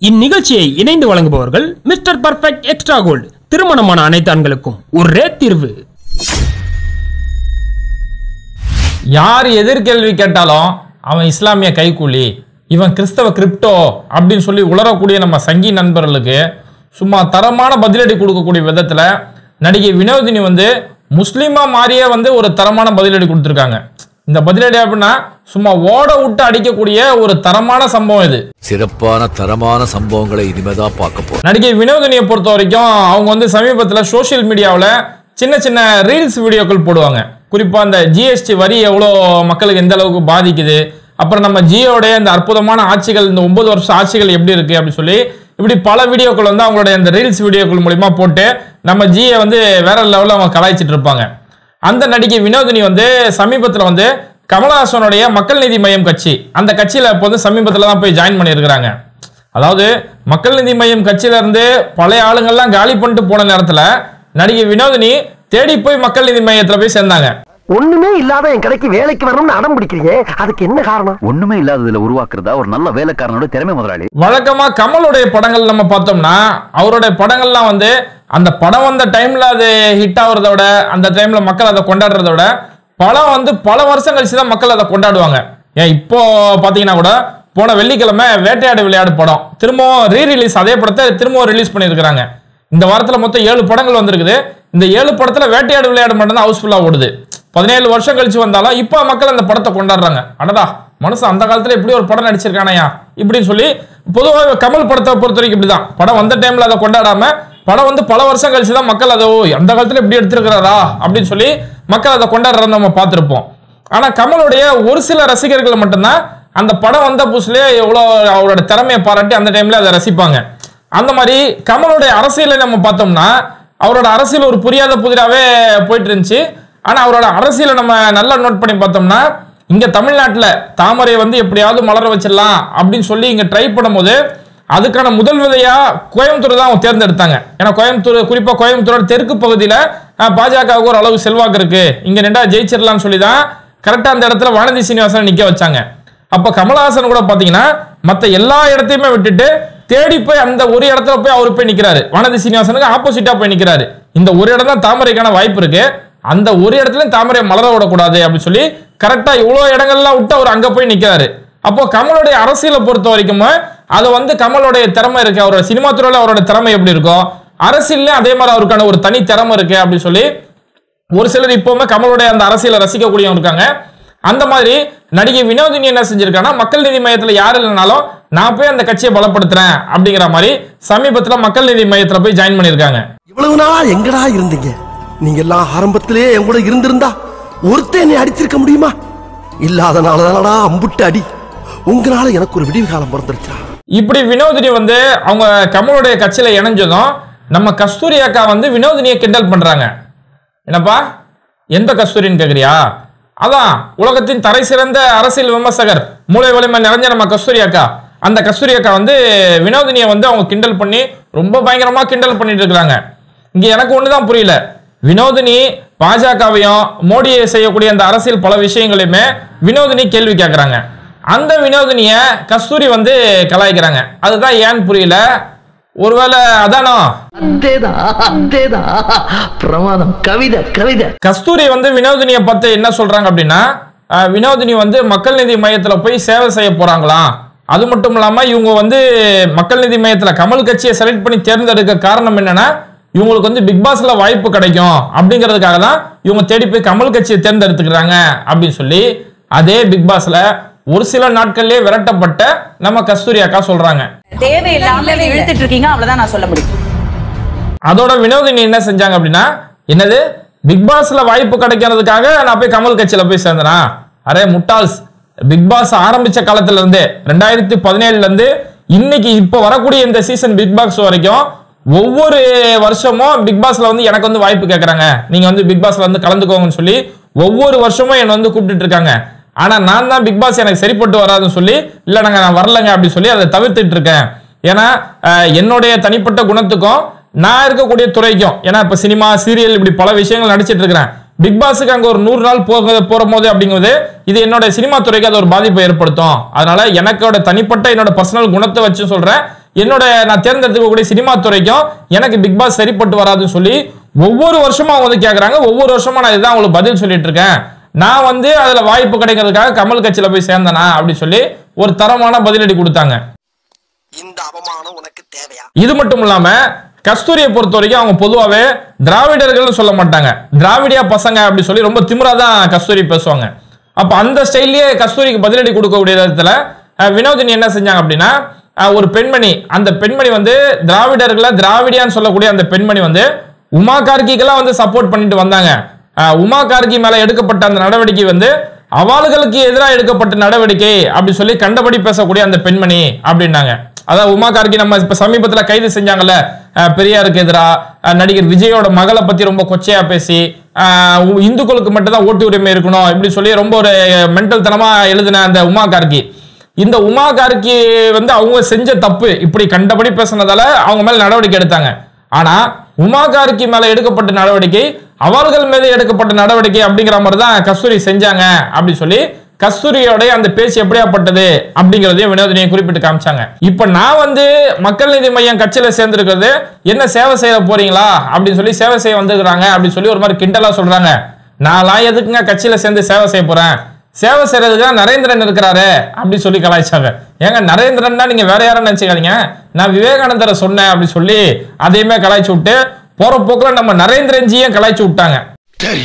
இந்நிகழ்ச்சியை இணைந்து வழங்குபவர்கள் மிஸ்டர் பர்ஃபெக்ட் எக்ஸ்ட்ரா கோல்டு திருமணமான அனைத்து ஆண்களுக்கும் ஒரே தீர்வு யார் எதிர்கேள்வி கேட்டாலும் அவன் இஸ்லாமிய கைக்கூலி இவன் கிறிஸ்தவ கிரிப்டோ அப்படின்னு சொல்லி உளரக்கூடிய நம்ம சங்கி நண்பர்களுக்கு சும்மா தரமான பதிலடி கொடுக்கக்கூடிய விதத்தில் நடிகை வினோதினி வந்து முஸ்லீமா மாறியே வந்து ஒரு தரமான பதிலடி கொடுத்துருக்காங்க இந்த பதிலடி அப்படின்னா சும்மா ஓட விட்டு அடிக்கக்கூடிய ஒரு தரமான சம்பவம் இது சிறப்பான தரமான சம்பவங்களை இனிமேதான் பார்க்க போறோம் நடிகை வினோதினியை பொறுத்த வரைக்கும் அவங்க வந்து சமீபத்தில் சோஷியல் மீடியாவில் சின்ன சின்ன ரீல்ஸ் வீடியோக்கள் போடுவாங்க குறிப்பாக அந்த ஜிஎஸ்டி வரி எவ்வளோ மக்களுக்கு எந்த அளவுக்கு பாதிக்குது அப்புறம் நம்ம ஜியோடைய இந்த அற்புதமான ஆட்சிகள் இந்த ஒன்பது வருஷம் ஆட்சிகள் எப்படி இருக்கு அப்படின்னு சொல்லி இப்படி பல வீடியோக்கள் வந்து அவங்களுடைய இந்த ரீல்ஸ் வீடியோக்கள் மூலிமா போட்டு நம்ம ஜியை வந்து வேற லெவலில் அவங்க கலாய்ச்சிட்டு இருப்பாங்க அந்த நடிகை வினோதினி வந்து சமீபத்தில் வந்து கமலஹாசனுடைய மக்கள் நீதி மையம் கட்சி அந்த கட்சியில் இப்போ வந்து சமீபத்தில் தான் போய் ஜாயின் பண்ணியிருக்கிறாங்க அதாவது மக்கள் நீதி மையம் கட்சியில இருந்து பழைய ஆளுங்கள்லாம் காலி பண்ணிட்டு போன நேரத்தில் நடிகை வினோதினி தேடி போய் மக்கள் நீதி மையத்தில் போய் சேர்ந்தாங்க ஒண்ணுமே இல்லாத என் கடைக்கு வேலைக்கு வரணும்னு அடம் பிடிக்கிறீங்க அதுக்கு என்ன காரணம் ஒண்ணுமே இல்லாததுல உருவாக்குறதா ஒரு நல்ல வேலைக்காரனோட திறமை முதலாளி வழக்கமா கமலுடைய படங்கள் நம்ம பார்த்தோம்னா அவருடைய படங்கள்லாம் வந்து அந்த படம் வந்த டைம்ல அது ஹிட் ஆகுறத விட அந்த டைம்ல மக்கள் அதை கொண்டாடுறத விட படம் வந்து பல வருஷம் கழிச்சு தான் மக்கள் அதை கொண்டாடுவாங்க ஏன் இப்போ பாத்தீங்கன்னா கூட போன வெள்ளிக்கிழமை வேட்டையாடு விளையாடு படம் திரும்பவும் ரீ ரிலீஸ் அதே படத்தை திரும்பவும் ரிலீஸ் பண்ணியிருக்கிறாங்க இந்த வாரத்துல மொத்தம் ஏழு படங்கள் வந்திருக்குது இந்த ஏழு படத்துல வேட்டையாடு விளையாடு மட்டும் தான் ஹவுஸ்ஃபுல்லா ஓடுது பதினேழு வருஷம் கழிச்சு வந்தாலும் இப்போ மக்கள் அந்த படத்தை கொண்டாடுறாங்க அடடா மனுஷன் அந்த காலத்துல இப்படி ஒரு படம் நடிச்சிருக்கானயா இப்படின்னு சொல்லி பொதுவாக கமல் படத்தை பொறுத்த வரைக்கும் இப்படிதான் படம் வந்த டைம்ல அதை கொண்டாடாம படம் வந்து பல வருஷம் கழிச்சு தான் மக்கள் அதை ஓ அந்த காலத்துல இப்படி எடுத்திருக்கிறாரா அப்படின்னு சொல்லி மக்கள் அதை கொண்டாடுறத நம்ம பார்த்திருப்போம் ஆனா கமலுடைய ஒரு சில ரசிகர்கள் மட்டும்தான் அந்த படம் வந்த புதுசுலயே எவ்வளோ அவரோட திறமையை பாராட்டி அந்த டைம்ல அதை ரசிப்பாங்க அந்த மாதிரி கமலுடைய அரசியலை நம்ம பார்த்தோம்னா அவரோட அரசியல் ஒரு புரியாத புதிராவே போயிட்டு இருந்துச்சு ஆனா அவரோட அரசியலை நம்ம நல்லா நோட் பண்ணி பார்த்தோம்னா இங்க தமிழ்நாட்டுல தாமரை வந்து எப்படியாவது மலர வச்சிடலாம் அப்படின்னு சொல்லி இங்க ட்ரை பண்ணும்போது அதுக்கான முதல் விதையா கோயம்புத்தூர் தான் அவங்க தேர்ந்தெடுத்தாங்க ஏன்னா கோயம்புத்தூர் குறிப்பா கோயம்புத்தூரோட தெற்கு பகுதியில அஹ், பாஜகவுக்கு ஒரு அளவு செல்வாக்கு இருக்கு இங்க ரெண்டா ஜெயிச்சிடலாம்னு சொல்லி தான் கரெக்டா அந்த இடத்துல வானதி சீனிவாசன் நிக்க வச்சாங்க அப்ப கமலஹாசன் கூட பாத்தீங்கன்னா மத்த எல்லா இடத்தையுமே விட்டுட்டு தேடி போய் அந்த ஒரு இடத்துல போய் அவர் போய் நிக்கிறாரு வானதி சீனிவாசனுக்கு ஆப்போசிட்டா போய் நிக்கிறாரு இந்த ஒரு இடம் தான் தாமரைக்கான வாய்ப்பு இருக்கு அந்த ஒரு இடத்துலயும் தாமரை மலர விடக்கூடாது அப்படின்னு சொல்லி கரெக்டா இவ்வளவு இடங்கள்லாம் விட்டு அவர் அங்க போய் நிக்கிறாரு அப்போ கமலுடைய அரசியலை பொறுத்த வரைக்கும் அது வந்து கமலுடைய திறமை இருக்கு அவரோட சினிமா துறையில அவரோட திறமை எப்படி இருக்கும் அரசியல்லையும் அதே மாதிரி அவருக்கான ஒரு தனி திறமை இருக்கு அப்படின்னு சொல்லி ஒரு சிலர் இப்பவுமே கமலுடைய அந்த அரசியலை ரசிக்கக்கூடியவங்க இருக்காங்க அந்த மாதிரி நடிகை வினோதினி என்ன செஞ்சிருக்காங்கன்னா மக்கள் நீதி மையத்துல யார் இல்லைனாலும் நான் போய் அந்த கட்சியை பலப்படுத்துறேன் அப்படிங்கிற மாதிரி சமீபத்துல மக்கள் நீதி மையத்துல போய் ஜாயின் பண்ணியிருக்காங்க இவ்வளவு நாளா எங்கடா இருந்தீங்க நீங்க எல்லாம் ஆரம்பத்திலேயே என் கூட இருந்திருந்தா ஒருத்தன் என்னை அடிச்சிருக்க முடியுமா இல்லாதனால தானடா அம்புட்டு அடி உங்களால எனக்கு ஒரு விடிவு காலம் பிறந்துருச்சா இப்படி வினோதினி வந்து அவங்க கமலுடைய கட்சியில இணைஞ்சதும் நம்ம கஸ்தூரி அக்கா வந்து வினோதினியை கிண்டல் பண்றாங்க என்னப்பா எந்த கஸ்தூரின்னு கேக்குறியா அதான் உலகத்தின் தரை சிறந்த அரசியல் விமர்சகர் மூளை வலிமை நிறைஞ்ச நம்ம கஸ்தூரி அக்கா அந்த கஸ்தூரி அக்கா வந்து வினோதினியை வந்து அவங்க கிண்டல் பண்ணி ரொம்ப பயங்கரமா கிண்டல் பண்ணிட்டு இருக்காங்க இங்க எனக்கு ஒண்ணுதான் புரியல வினோதினி பாஜகவையும் மோடியை செய்யக்கூடிய அந்த அரசியல் பல விஷயங்களையுமே வினோதினி கேள்வி கேட்கறாங்க அந்த வினோதினிய கஸ்தூரி வந்து கலாய்க்கிறாங்க அதுதான் ஏன்னு புரியல ஒருவேளை அதானோ அதேதான் அதேதான் பிரமாதம் கவிதை கவிதை கஸ்தூரி வந்து வினோதினியை பார்த்து என்ன சொல்றாங்க அப்படின்னா அஹ், வினோதினி வந்து மக்கள் நீதி மையத்துல போய் சேவை செய்ய போறாங்களாம் அது மட்டும் இல்லாம இவங்க வந்து மக்கள் நீதி மையத்துல கமல் கட்சியை செலக்ட் பண்ணி தேர்ந்தெடுக்க காரணம் என்னன்னா இவங்களுக்கு வந்து பிக் பாஸ்ல வாய்ப்பு கிடைக்கும் அப்படிங்கிறதுக்காக தான் இவங்க தேடி போய் கமல் கட்சியை தேர்ந்தெடுத்துக்கிறாங்க அப்படின்னு சொல்லி அதே பிக் பாஸ்ல ஒரு சில நாட்கள்லயே விரட்டப்பட்ட நம்ம கஸ்தூரி அக்கா சொல்றாங்க தேவையில்லாம இழுத்துட்டு இருக்கீங்க அவ்வளவுதான் நான் சொல்ல முடியும் அதோட வினோதினி என்ன செஞ்சாங்க அப்படின்னா என்னது பிக் பாஸ்ல வாய்ப்பு கிடைக்கிறதுக்காக நான் போய் கமல் கட்சியில போய் சேர்ந்தனா அரே முட்டாள்ஸ் பிக் பாஸ் ஆரம்பிச்ச காலத்துல இருந்தே ரெண்டாயிரத்தி பதினேழுல இருந்து இன்னைக்கு இப்போ வரக்கூடிய இந்த சீசன் பிக் பாஸ் வரைக்கும் ஒவ்வொரு வருஷமும் பிக் பாஸ்ல வந்து எனக்கு வந்து வாய்ப்பு கேட்கறாங்க நீங்க வந்து பிக் பாஸ்ல வந்து கலந்துக்கோங்கன்னு சொல்லி ஒவ்வொரு வருஷமும் என்னை வந்து கூப்பிட்டுட்டு இருக்காங்க ஆனா நான் தான் பிக் பாஸ் எனக்கு சரிப்பட்டு வராதுன்னு சொல்லி இல்ல நாங்க நான் வரலங்க அப்படின்னு சொல்லி அதை தவிர்த்துட்டு இருக்கேன் ஏன்னா அஹ், என்னுடைய தனிப்பட்ட குணத்துக்கும் நான் இருக்கக்கூடிய துறைக்கும் ஏன்னா இப்ப சினிமா சீரியல் இப்படி பல விஷயங்கள் நடிச்சிட்டு இருக்கிறேன் பிக் பாஸுக்கு அங்க ஒரு நூறு நாள் போக போற போது அப்படிங்கிறது இது என்னோட சினிமா துறைக்கு அது ஒரு பாதிப்பை ஏற்படுத்தும் அதனால எனக்கோட தனிப்பட்ட என்னோட பர்சனல் குணத்தை வச்சு சொல்றேன் என்னோட நான் தேர்ந்தெடுக்கக்கூடிய சினிமா துறைக்கும் எனக்கு பிக் பாஸ் சரிப்பட்டு வராதுன்னு சொல்லி ஒவ்வொரு வருஷமா அவங்க வந்து கேக்குறாங்க ஒவ்வொரு வருஷமா நான் இதுதான் உங்களுக்கு பதில் சொல்லிட்டு இருக்கேன் நான் வந்து அதுல வாய்ப்பு கிடைக்கிறதுக்காக கமல் கட்சியில போய் சேர்ந்தனா அப்படின்னு சொல்லி ஒரு தரமான பதிலடி கொடுத்தாங்க இந்த அவமானம் உனக்கு தேவையா இது மட்டும் இல்லாம கஸ்தூரியை பொறுத்த வரைக்கும் அவங்க பொதுவாகவே திராவிடர்கள்னு சொல்ல மாட்டாங்க திராவிடியா பசங்க அப்படி சொல்லி ரொம்ப திமிரா தான் கஸ்தூரி பேசுவாங்க அப்ப அந்த ஸ்டைல்லயே கஸ்தூரிக்கு பதிலடி கொடுக்கக்கூடிய விதத்துல அஹ், வினோதினி என்ன செஞ்சாங்க அப்படின்னா அஹ், ஒரு பெண்மணி அந்த பெண்மணி வந்து திராவிடர்களை திராவிடியான்னு சொல்லக்கூடிய அந்த பெண்மணி வந்து உமா கார்கிக்கெல்லாம் வந்து சப்போர்ட் பண்ணிட்டு வந்தாங்க அஹ், உமா கார்கி மேல எடுக்கப்பட்ட அந்த நடவடிக்கை வந்து அவளுகளுக்கு எதிராக எடுக்கப்பட்ட நடவடிக்கை அப்படி சொல்லி கண்டபடி பேசக்கூடிய அந்த பெண்மணி அப்படின்னாங்க அதாவது உமா கார்கி நம்ம இப்ப சமீபத்துல கைது செஞ்சாங்கல்ல அஹ் பெரியாருக்கு எதிரா அஹ் நடிகர் விஜயோட மகளை பத்தி ரொம்ப கொச்சையா பேசி அஹ் உ- இந்துக்களுக்கு மட்டும்தான் ஓட்டு உரிமை இருக்கணும் இப்படி சொல்லி ரொம்ப ஒரு மென்டல் தனமா எழுதின அந்த உமா கார்கி இந்த உமா கார்கி வந்து அவங்க செஞ்ச தப்பு இப்படி கண்டபடி பேசுனதால அவங்க மேல நடவடிக்கை எடுத்தாங்க ஆனா உமா கார்கி மேல எடுக்கப்பட்ட நடவடிக்கை அவர்கள் மீது எடுக்கப்பட்ட நடவடிக்கை அப்படிங்கிற மாதிரி தான் கஸ்தூரி செஞ்சாங்க அப்படி சொல்லி கஸ்தூரியோட அந்த பேச்சு எப்படியாப்பட்டது அப்படிங்கறதையும் வினோதினியை குறிப்பிட்டு காமிச்சாங்க இப்ப நான் வந்து மக்கள் நீதி மையம் கட்சியில சேர்ந்திருக்கிறது என்ன சேவை செய்ய போறீங்களா அப்படின்னு சொல்லி சேவை செய்ய வந்திருக்கிறாங்க அப்படின்னு சொல்லி ஒரு மாதிரி கிண்டலா சொல்றாங்க நான்லாம் எதுக்குங்க கட்சியில சேர்ந்து சேவை செய்ய போறேன் சேவை செய்யறதுக்கு தான் நரேந்திரன் இருக்கிறாரு அப்படின்னு சொல்லி கலாய்ச்சாங்க ஏங்க நரேந்திரன்னா நீங்க வேற யாரும் நினைச்சுக்காதீங்க நான் விவேகானந்தரை சொன்னேன் அப்படின்னு சொல்லி அதையுமே கலாய்ச்சி விட்டு போற போக்குல நம்ம நரேந்திரன்ஜியும் கலாய்ச்சி விட்டாங்க சரி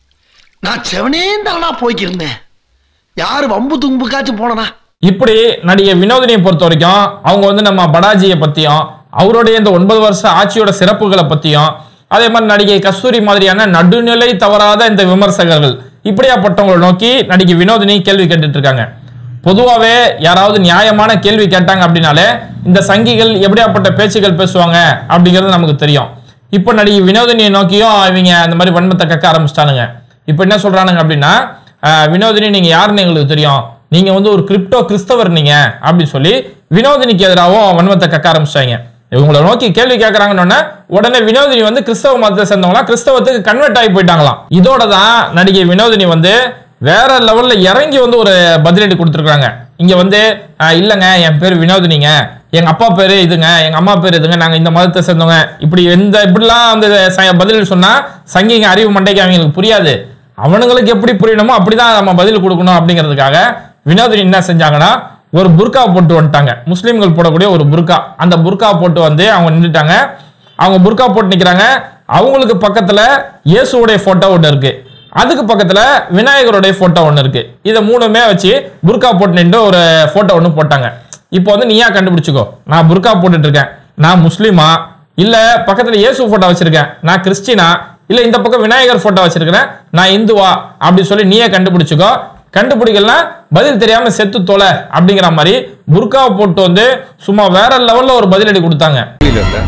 நான் செவனே தானா போய்க்கிருந்தேன் யாரு வம்பு தும்புக்காச்சும் போனனா இப்படி நடிகை வினோதினியை பொறுத்த வரைக்கும் அவங்க வந்து நம்ம படாஜியை பத்தியும் அவருடைய இந்த ஒன்பது வருஷ ஆட்சியோட சிறப்புகளை பத்தியும் அதே மாதிரி நடிகை கஸ்தூரி மாதிரியான நடுநிலை தவறாத இந்த விமர்சகர்கள் இப்படியாப்பட்டவங்களை நோக்கி நடிகை வினோதினி கேள்வி கேட்டுட்டு இருக்காங்க பொதுவாகவே யாராவது நியாயமான கேள்வி கேட்டாங்க அப்படின்னாலே இந்த சங்கிகள் எப்படியாப்பட்ட பேச்சுகள் பேசுவாங்க அப்படிங்கிறது நமக்கு தெரியும் இப்போ நடிகை வினோதினியை நோக்கியும் இவங்க அந்த மாதிரி வன்மத்தை கக்க ஆரம்பிச்சிட்டானுங்க இப்போ என்ன சொல்றானுங்க அப்படின்னா அஹ், வினோதினி நீங்க யாருன்னு எங்களுக்கு தெரியும் நீங்க வந்து ஒரு கிரிப்டோ கிறிஸ்தவர் நீங்க அப்படின்னு சொல்லி வினோதினிக்கு எதிராகவும் வன்மத்தை கக்க ஆரம்பிச்சிட்டாங்க இவங்களை நோக்கி கேள்வி கேட்கறாங்கன்னு உடனே வினோதினி வந்து கிறிஸ்தவ மதத்தை சேர்ந்தவங்களாம் கிறிஸ்தவத்துக்கு கன்வெர்ட் ஆகி போயிட்டாங்களாம் இதோட தான் நடிகை வினோதினி வந்து வேற லெவல்ல இறங்கி வந்து ஒரு பதிலடி கொடுத்துருக்காங்க இங்க வந்து அஹ், இல்லைங்க என் பேர் வினோதினிங்க எங்க அப்பா பேரு இதுங்க எங்க அம்மா பேர் இதுங்க நாங்க இந்த மதத்தை சேர்ந்தவங்க இப்படி எந்த இப்படிலாம் வந்து ச- பதில் சொன்னா சங்கிங்க அறிவு மண்டைக்கு அவங்களுக்கு புரியாது அவனுங்களுக்கு எப்படி புரியணுமோ அப்படிதான் நம்ம பதில் கொடுக்கணும் அப்படிங்கிறதுக்காக வினோதினி என்ன செஞ்சாங்கன்னா ஒரு புர்கா போட்டு வந்துட்டாங்க முஸ்லீம்கள் போடக்கூடிய ஒரு புர்கா அந்த புர்கா போட்டு வந்து அவங்க நின்றுட்டாங்க அவங்க புர்கா போட்டு நிக்கிறாங்க அவங்களுக்கு பக்கத்துல இயேசுவுடைய போட்டோ ஒன்று இருக்கு அதுக்கு பக்கத்துல விநாயகருடைய போட்டோ ஒன்று இருக்கு இதை மூணுமே வச்சு புர்கா போட்டு நின்று ஒரு போட்டோ ஒன்று போட்டாங்க இப்போ வந்து நீயா கண்டுபிடிச்சுக்கோ நான் புர்கா போட்டுட்டு இருக்கேன் நான் முஸ்லீமா இல்ல பக்கத்துல இயேசு போட்டோ வச்சிருக்கேன் நான் கிறிஸ்டினா இல்ல இந்த பக்கம் விநாயகர் போட்டோ வச்சிருக்கிறேன் நான் இந்துவா அப்படி சொல்லி நீயே கண்டுபிடிச்சுக்கோ கண்டுபிடிக்கலாம் பதில் தெரியாம செத்து தொலை அப்படிங்கிற மாதிரி புர்காவை போட்டு வந்து சும்மா வேற லெவல்ல ஒரு பதிலடி கொடுத்தாங்க இல்ல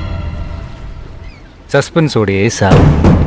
சஸ்பென்ஸோடைய சாவு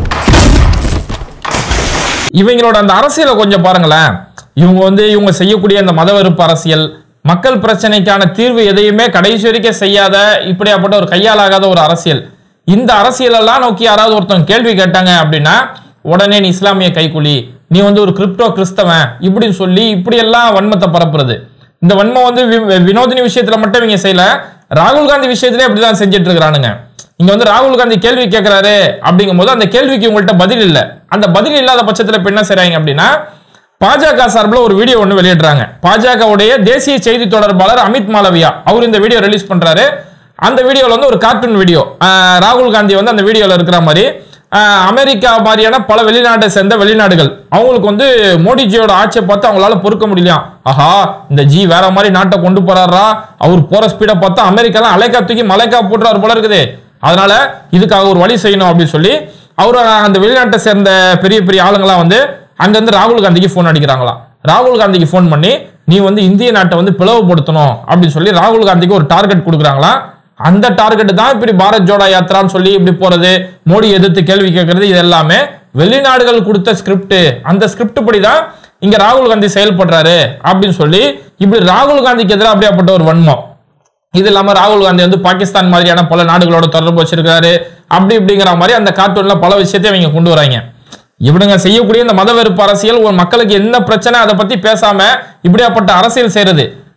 இவங்களோட அந்த அரசியலை கொஞ்சம் பாருங்களேன் இவங்க வந்து இவங்க செய்யக்கூடிய அந்த மத வெறுப்பு அரசியல் மக்கள் பிரச்சனைக்கான தீர்வு எதையுமே கடைசி வரைக்கும் செய்யாத இப்படியாப்பட்ட ஒரு கையாலாகாத ஒரு அரசியல் இந்த அரசியலெல்லாம் நோக்கி யாராவது ஒருத்தவங்க கேள்வி கேட்டாங்க அப்படின்னா உடனே நீ இஸ்லாமிய கைக்கூலி நீ வந்து ஒரு கிரிப்டோ கிறிஸ்தவன் இப்படின்னு சொல்லி இப்படியெல்லாம் வன்மத்தை பரப்புறது இந்த வன்மம் வந்து வி- வினோதினி விஷயத்துல மட்டும் இவங்க செய்யல ராகுல் காந்தி விஷயத்திலே அப்படிதான் செஞ்சுட்டு இருக்கிறானுங்க இங்க வந்து ராகுல் காந்தி கேள்வி கேட்கிறாரு அப்படிங்கும்போது அந்த கேள்விக்கு உங்கள்ட்ட பதில் இல்ல அந்த பதில் இல்லாத பட்சத்துல இப்ப என்ன செய்றாங்க அப்படின்னா பாஜக சார்பில் ஒரு வீடியோ ஒன்று வெளியிடுறாங்க பாஜகவுடைய தேசிய செய்தி தொடர்பாளர் அமித் மாலவியா அவர் இந்த வீடியோ ரிலீஸ் பண்றாரு அந்த வீடியோல வந்து ஒரு கார்ட்டூன் வீடியோ ராகுல் காந்தி வந்து அந்த வீடியோல இருக்கிற மாதிரி ஆஹ், அமெரிக்கா மாதிரியான பல வெளிநாட்டை சேர்ந்த வெளிநாடுகள் அவங்களுக்கு வந்து மோடிஜியோட ஆட்சியை பார்த்து அவங்களால பொறுக்க முடியலையாம் ஆஹா இந்த ஜி வேற மாதிரி நாட்டை கொண்டு போறாரா அவர் போற ஸ்பீடை பார்த்தா அமெரிக்காலாம் அலைக்கா தூக்கி மலைக்கா போட்டுறாரு போல இருக்குது அதனால இதுக்காக ஒரு வழி செய்யணும் அப்படின்னு சொல்லி அவர் அந்த வெளிநாட்டை சேர்ந்த பெரிய பெரிய ஆளுங்களாம் வந்து அங்கிருந்து ராகுல் காந்திக்கு ஃபோன் அடிக்கிறாங்களாம் ராகுல் காந்திக்கு ஃபோன் பண்ணி நீ வந்து இந்திய நாட்டை வந்து பிளவுபடுத்தணும் அப்படின்னு சொல்லி ராகுல் காந்திக்கு ஒரு டார்கெட் கொடுக்குறாங்களாம் அந்த டார்கெட் தான் இப்படி பாரத் ஜோடா யாத்ரான்னு சொல்லி இப்படி போறது மோடி எதிர்த்து கேள்வி கேட்கறது இது எல்லாமே வெளிநாடுகள் கொடுத்த ஸ்கிரிப்ட் அந்த ஸ்கிரிப்ட் படி தான் இங்க ராகுல் காந்தி செயல்படுறாரு அப்படின்னு சொல்லி இப்படி ராகுல் காந்திக்கு எதிராக அப்படியாப்பட்ட ஒரு வன்மம் இது இல்லாம ராகுல் காந்தி வந்து பாகிஸ்தான் மாதிரியான பல நாடுகளோட தொடர்பு வச்சிருக்காரு அப்படி இப்படிங்கிற மாதிரி அந்த கார்ட்டூன்ல பல விஷயத்தை இவங்க கொண்டு வராங்க இவனுங்க செய்யக்கூடிய இந்த மத வெறுப்பு அரசியல் ஒரு மக்களுக்கு என்ன பிரச்சனை அதை பத்தி பேசாம இப்படியாப்பட்ட அரசியல் செய்யறது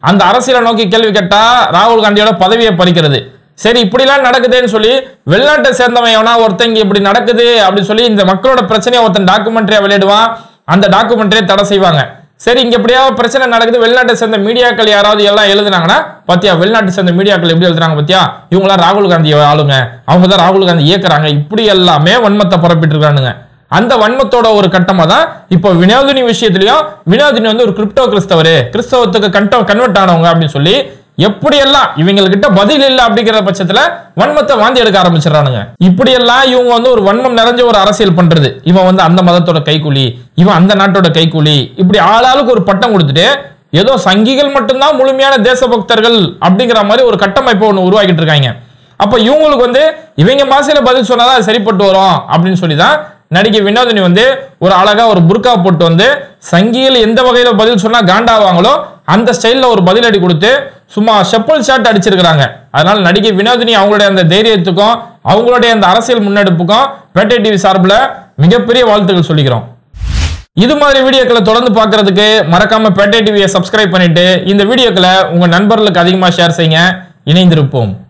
அந்த அரசியலை நோக்கி கேள்வி கேட்டா ராகுல் காந்தியோட பதவியை பறிக்கிறது சரி இப்படிலாம் நடக்குதுன்னு சொல்லி வெளிநாட்டை சேர்ந்தவன் எவனா ஒருத்தன் இங்க இப்படி நடக்குது அப்படின்னு சொல்லி இந்த மக்களோட பிரச்சனையை ஒருத்தன் டாக்குமெண்ட்ரியா வெளியிடுவான் அந்த டாக்குமெண்ட்ரியை தடை செய்வாங்க சரி இங்க எப்படியாவது பிரச்சனை நடக்குது வெளிநாட்டை சேர்ந்த மீடியாக்கள் யாராவது எல்லாம் எழுதுனாங்கன்னா பாத்தியா வெளிநாட்டை சேர்ந்த மீடியாக்கள் எப்படி எழுதுறாங்க பாத்தியா இவங்களாம் ராகுல் காந்தி ஆளுங்க அவங்க தான் ராகுல் காந்தி இயக்குறாங்க இப்படி எல்லாமே வன்மத்தை பரப்பிட்டு இருக்கானுங்க அந்த வன்மத்தோட ஒரு கட்டமா தான் இப்போ வினோதினி விஷயத்திலயும் வினோதினி வந்து ஒரு கிரிப்டோ கிறிஸ்தவர் கிறிஸ்தவத்துக்கு கண்ட கன்வெர்ட் ஆனவங்க அப்படின்னு சொல்லி எப்படியெல்லாம் இவங்ககிட்ட பதில் இல்லை அப்படிங்கிற பட்சத்துல வன்மத்தை வாந்தி எடுக்க ஆரம்பிச்சிடறானுங்க இப்படியெல்லாம் இவங்க வந்து ஒரு வன்மம் நிறைஞ்ச ஒரு அரசியல் பண்றது இவன் வந்து அந்த மதத்தோட கைக்கூலி இவன் அந்த நாட்டோட கைக்கூலி இப்படி ஆளாளுக்கு ஒரு பட்டம் கொடுத்துட்டு ஏதோ சங்கிகள் மட்டும்தான் முழுமையான தேசபக்தர்கள் அப்படிங்கிற மாதிரி ஒரு கட்டமைப்பை ஒன்று உருவாக்கிட்டு இருக்காங்க அப்ப இவங்களுக்கு வந்து இவங்க பாசையில பதில் சொன்னாதான் அது சரிப்பட்டு வரும் அப்படின்னு சொல்லி தான் நடிகை வினோதினி வந்து ஒரு அழகா ஒரு புர்கா போட்டு வந்து சங்கிகள் எந்த வகையில பதில் சொன்னா காண்டாவாங்களோ அந்த ஸ்டைல்ல ஒரு பதிலடி கொடுத்து சும்மா செப்பல் ஷாட் அடிச்சிருக்கிறாங்க அதனால நடிகை வினோதினி அவங்களுடைய அந்த தைரியத்துக்கும் அவங்களுடைய அந்த அரசியல் முன்னெடுப்புக்கும் பேட்டை டிவி சார்பில் மிகப்பெரிய வாழ்த்துக்கள் சொல்லிக்கிறோம் இது மாதிரி வீடியோக்களை தொடர்ந்து பார்க்கிறதுக்கு மறக்காம பேட்டை டிவியை சப்ஸ்கிரைப் பண்ணிட்டு இந்த வீடியோக்களை உங்க நண்பர்களுக்கு அதிகமாக ஷேர் செய்யுங்க இணைந்திருப்போம்